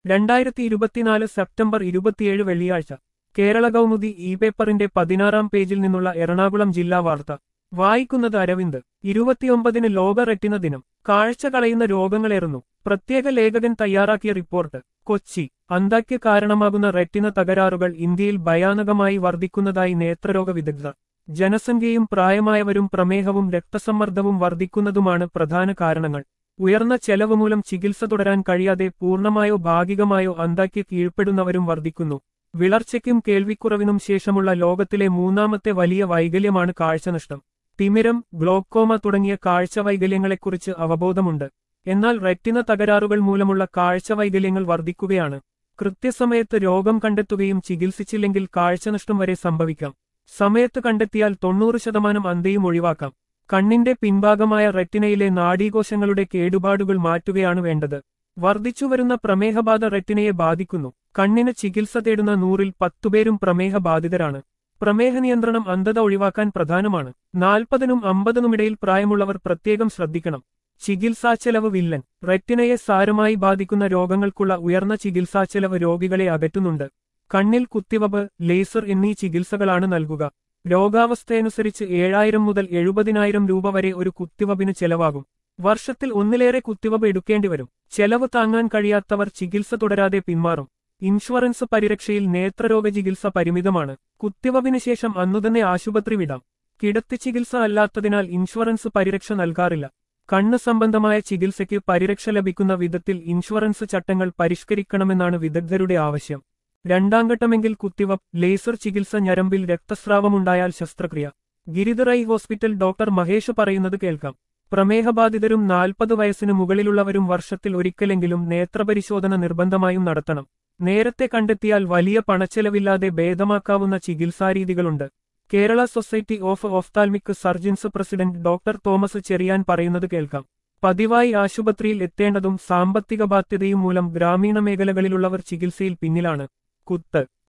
രണ്ടായിരത്തി ഇരുപത്തിനാല് സെപ്റ്റംബർ ഇരുപത്തിയേഴ് വെള്ളിയാഴ്ച കേരള കൗമുദി ഇ പേപ്പറിന്റെ പതിനാറാം പേജിൽ നിന്നുള്ള എറണാകുളം ജില്ലാ വാർത്ത വായിക്കുന്നത് അരവിന്ദ് ഇരുപത്തിയൊമ്പതിന് ലോക റെറ്റിന ദിനം കാഴ്ച കളയുന്ന രോഗങ്ങളേറുന്നു പ്രത്യേക ലേഖകൻ തയ്യാറാക്കിയ റിപ്പോർട്ട് കൊച്ചി അന്താക്യ കാരണമാകുന്ന റെറ്റിന തകരാറുകൾ ഇന്ത്യയിൽ ഭയാനകമായി വർദ്ധിക്കുന്നതായി നേത്രരോഗ വിദഗ്ധർ ജനസംഖ്യയും പ്രായമായവരും പ്രമേഹവും രക്തസമ്മർദ്ദവും വർദ്ധിക്കുന്നതുമാണ് പ്രധാന കാരണങ്ങൾ ഉയർന്ന ചെലവ് മൂലം ചികിത്സ തുടരാൻ കഴിയാതെ പൂർണ്ണമായോ ഭാഗികമായോ അന്താക്യ കീഴ്പ്പെടുന്നവരും വർദ്ധിക്കുന്നു വിളർച്ചയ്ക്കും കേൾവിക്കുറവിനും ശേഷമുള്ള ലോകത്തിലെ മൂന്നാമത്തെ വലിയ വൈകല്യമാണ് കാഴ്ചനഷ്ടം തിമിരം ഗ്ലോക്കോമ തുടങ്ങിയ കാഴ്ച വൈകല്യങ്ങളെക്കുറിച്ച് അവബോധമുണ്ട് എന്നാൽ റെറ്റിന തകരാറുകൾ മൂലമുള്ള കാഴ്ച വൈകല്യങ്ങൾ വർദ്ധിക്കുകയാണ് കൃത്യസമയത്ത് രോഗം കണ്ടെത്തുകയും ചികിത്സിച്ചില്ലെങ്കിൽ കാഴ്ചനഷ്ടം വരെ സംഭവിക്കാം സമയത്ത് കണ്ടെത്തിയാൽ തൊണ്ണൂറ് ശതമാനം അന്തയും ഒഴിവാക്കാം കണ്ണിന്റെ പിൻഭാഗമായ റെറ്റിനയിലെ നാഡീകോശങ്ങളുടെ കേടുപാടുകൾ മാറ്റുകയാണ് വേണ്ടത് വർദ്ധിച്ചുവരുന്ന പ്രമേഹബാധ റെറ്റിനയെ ബാധിക്കുന്നു കണ്ണിന് ചികിത്സ തേടുന്ന നൂറിൽ പത്തുപേരും പ്രമേഹ ബാധിതരാണ് പ്രമേഹ നിയന്ത്രണം അന്ധത ഒഴിവാക്കാൻ പ്രധാനമാണ് നാൽപ്പതിനും അമ്പതിനുമിടയിൽ പ്രായമുള്ളവർ പ്രത്യേകം ശ്രദ്ധിക്കണം ചികിത്സാച്ചെലവ് വില്ലൻ റെറ്റിനയെ സാരമായി ബാധിക്കുന്ന രോഗങ്ങൾക്കുള്ള ഉയർന്ന ചികിത്സാച്ചെലവ് രോഗികളെ അകറ്റുന്നുണ്ട് കണ്ണിൽ കുത്തിവപ്പ് ലേസർ എന്നീ ചികിത്സകളാണ് നൽകുക രോഗാവസ്ഥയനുസരിച്ച് ഏഴായിരം മുതൽ എഴുപതിനായിരം രൂപ വരെ ഒരു കുത്തിവപ്പിന് ചെലവാകും വർഷത്തിൽ ഒന്നിലേറെ കുത്തിവപ്പ് എടുക്കേണ്ടിവരും ചെലവ് താങ്ങാൻ കഴിയാത്തവർ ചികിത്സ തുടരാതെ പിന്മാറും ഇൻഷുറൻസ് പരിരക്ഷയിൽ നേത്രരോഗ ചികിത്സ പരിമിതമാണ് കുത്തിവപ്പിന് ശേഷം അന്നുതന്നെ ആശുപത്രി വിടാം കിടത്തി ചികിത്സ അല്ലാത്തതിനാൽ ഇൻഷുറൻസ് പരിരക്ഷ നൽകാറില്ല കണ്ണ് സംബന്ധമായ ചികിത്സയ്ക്ക് പരിരക്ഷ ലഭിക്കുന്ന വിധത്തിൽ ഇൻഷുറൻസ് ചട്ടങ്ങൾ പരിഷ്കരിക്കണമെന്നാണ് വിദഗ്ധരുടെ ആവശ്യം രണ്ടാംഘട്ടമെങ്കിൽ കുത്തിവപ്പ് ലേസർ ചികിത്സ ഞരമ്പിൽ രക്തസ്രാവമുണ്ടായാൽ ശസ്ത്രക്രിയ ഗിരിധറൈ ഹോസ്പിറ്റൽ ഡോക്ടർ മഹേഷ് പറയുന്നത് കേൾക്കാം പ്രമേഹബാധിതരും നാൽപ്പത് വയസ്സിന് മുകളിലുള്ളവരും വർഷത്തിൽ ഒരിക്കലെങ്കിലും നേത്രപരിശോധന നിർബന്ധമായും നടത്തണം നേരത്തെ കണ്ടെത്തിയാൽ വലിയ പണച്ചെലവില്ലാതെ ഭേദമാക്കാവുന്ന ചികിത്സാരീതികളുണ്ട് Kerala society of ophthalmic surgeons president doctor Thomas Cherian പറയുന്നത് കേൾക്കാം പതിവായി ആശുപത്രിയിൽ എത്തേണ്ടതും സാമ്പത്തിക ബാധ്യതയും മൂലം ഗ്രാമീണ മേഖലകളിലുള്ളവർ ചികിത്സയിൽ പിന്നിലാണ് കുത്ത്